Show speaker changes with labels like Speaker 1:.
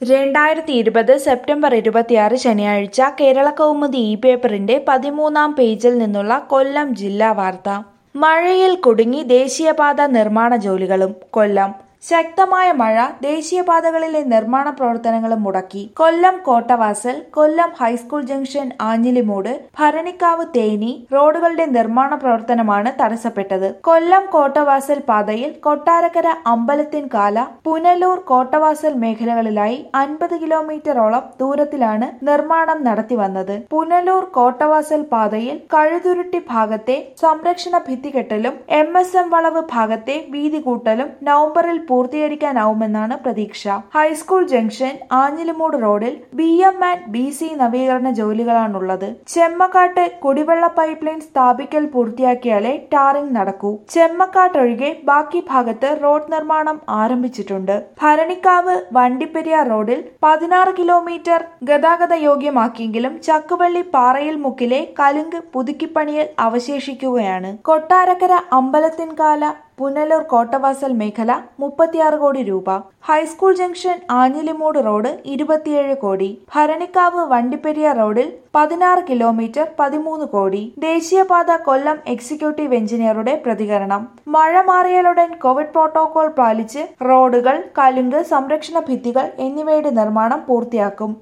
Speaker 1: രണ്ടായിരത്തി ഇരുപത് സെപ്റ്റംബർ ഇരുപത്തിയാറ് ശനിയാഴ്ച കേരള കൗമുദി ഇ പേപ്പറിന്റെ പതിമൂന്നാം പേജിൽ നിന്നുള്ള കൊല്ലം ജില്ലാ വാർത്ത മഴയിൽ കുടുങ്ങി ദേശീയപാത നിർമ്മാണ ജോലികളും കൊല്ലം ശക്തമായ മഴ ദേശീയപാതകളിലെ നിർമ്മാണ പ്രവർത്തനങ്ങളും മുടക്കി കൊല്ലം കോട്ടവാസൽ കൊല്ലം ഹൈസ്കൂൾ ജംഗ്ഷൻ ആഞ്ഞിലിമൂട് ഭരണിക്കാവ് തേനി റോഡുകളുടെ നിർമ്മാണ പ്രവർത്തനമാണ് തടസ്സപ്പെട്ടത് കൊല്ലം കോട്ടവാസൽ പാതയിൽ കൊട്ടാരക്കര അമ്പലത്തിൻകാല പുനലൂർ കോട്ടവാസൽ മേഖലകളിലായി അൻപത് കിലോമീറ്ററോളം ദൂരത്തിലാണ് നിർമ്മാണം നടത്തിവന്നത് പുനലൂർ കോട്ടവാസൽ പാതയിൽ കഴുതുരുട്ടി ഭാഗത്തെ സംരക്ഷണ ഭിത്തികെട്ടലും എം എസ് എം വളവ് ഭാഗത്തെ വീതി കൂട്ടലും നവംബറിൽ പൂർത്തീകരിക്കാനാവുമെന്നാണ് പ്രതീക്ഷ ഹൈസ്കൂൾ ജംഗ്ഷൻ ആഞ്ഞിലിമൂട് റോഡിൽ B M and B C നവീകരണ ജോലികളാണുള്ളത് ചെമ്മക്കാട്ട് കുടിവെള്ള പൈപ്പ് ലൈൻ സ്ഥാപിക്കൽ പൂർത്തിയാക്കിയാലേ ടാറിംഗ് നടക്കൂ ചെമ്മക്കാട്ടൊഴികെ ബാക്കി ഭാഗത്ത് റോഡ് നിർമ്മാണം ആരംഭിച്ചിട്ടുണ്ട് ഭരണിക്കാവ് വണ്ടിപ്പെരിയാർ റോഡിൽ പതിനാറ് കിലോമീറ്റർ ഗതാഗത യോഗ്യമാക്കിയെങ്കിലും ചക്കുവള്ളി പാറയിൽ മുക്കിലെ കലുങ്ക് പുതുക്കിപ്പണിയൽ അവശേഷിക്കുകയാണ് കൊട്ടാരക്കര അമ്പലത്തിൻകാല പുനലൂർ കോട്ടവാസൽ മേഖല മുപ്പത്തിയാറ് കോടി രൂപ ഹൈസ്കൂൾ ജംഗ്ഷൻ ആഞ്ഞിലിമൂട് റോഡ് ഇരുപത്തിയേഴ് കോടി ഭരണിക്കാവ് വണ്ടിപ്പെരിയാർ റോഡിൽ പതിനാറ് കിലോമീറ്റർ പതിമൂന്ന് കോടി ദേശീയപാത കൊല്ലം എക്സിക്യൂട്ടീവ് എഞ്ചിനീയറുടെ പ്രതികരണം മഴ മാറിയാലുടൻ കോവിഡ് പ്രോട്ടോകോൾ പാലിച്ച് റോഡുകൾ കലുങ്ക് സംരക്ഷണ ഭിത്തികൾ എന്നിവയുടെ നിർമ്മാണം പൂർത്തിയാക്കും